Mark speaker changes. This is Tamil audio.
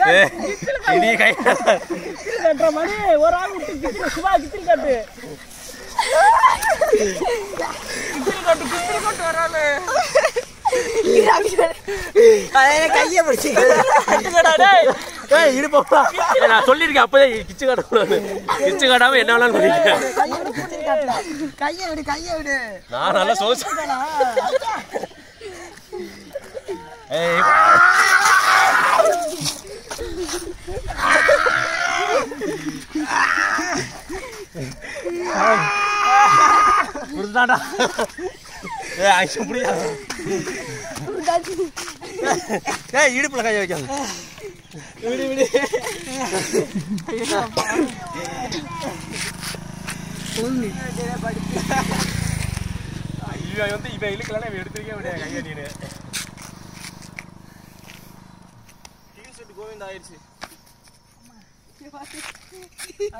Speaker 1: ஏய், இனி கை
Speaker 2: கிச்சில் கட்டுற மணி ஒரு ஆள் விட்டு கிச்சில் சிவா கிச்சில் கட்டு கிச்சில் கட்டு கிச்சில் கட்டு வராது
Speaker 3: கையை பிடிச்சி
Speaker 2: கட்டுங்கடா டேய்
Speaker 1: ஏய் இருப்பா நான் சொல்லியிருக்கேன் அப்போதே கிச்சு காட்டக்கூடாது கிச்சு காட்டாம என்ன வேணாலும் பண்ணிக்க
Speaker 3: கையை விடு கையை விடு
Speaker 1: நான் நல்லா சோச ஏய் புரிஞ்சுதாடா ஏய் ஐஷு புரியா ஏய் இடுப்புல கைய வைக்காத விடு விடு இவன் வந்து இவன் இழுக்கலாம் இவன் எடுத்துருக்கே விட கைய நீனு கோவிந்த் ஆயிடுச்சு